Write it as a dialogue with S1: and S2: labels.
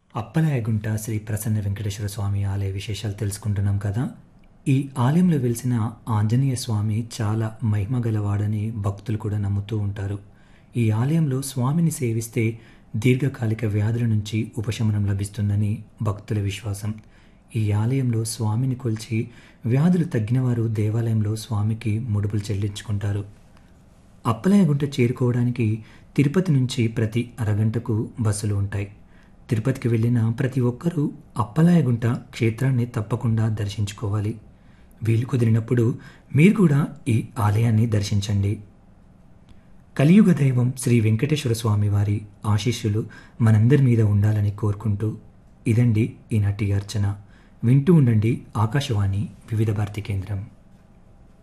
S1: అప్పలాయగుంట శ్రీ ప్రసన్న వెంకటేశ్వర స్వామి ఆలయ విశేషాలు తెలుసుకుంటున్నాం కదా ఈ ఆలయంలో వెలిసిన ఆంజనేయ స్వామి చాలా మహిమ గలవాడని భక్తులు కూడా నమ్ముతూ ఉంటారు ఈ ఆలయంలో స్వామిని సేవిస్తే దీర్ఘకాలిక వ్యాధుల నుంచి ఉపశమనం లభిస్తుందని భక్తుల విశ్వాసం ఈ ఆలయంలో స్వామిని కొల్చి వ్యాధులు తగ్గినవారు దేవాలయంలో స్వామికి ముడుపులు చెల్లించుకుంటారు అప్పలాయగుంట చేరుకోవడానికి తిరుపతి నుంచి ప్రతి అరగంటకు బస్సులు ఉంటాయి తిరుపతికి వెళ్ళిన ప్రతి ఒక్కరూ అప్పలాయగుంట క్షేత్రాన్ని తప్పకుండా దర్శించుకోవాలి వీలు కుదిరినప్పుడు మీరు కూడా ఈ ఆలయాన్ని దర్శించండి కలియుగ దైవం శ్రీ వెంకటేశ్వర స్వామి వారి ఆశీస్సులు మనందరి మీద ఉండాలని కోరుకుంటూ ఇదండి ఈనాటి అర్చన వింటూ ఉండండి ఆకాశవాణి వివిధ భారతి కేంద్రం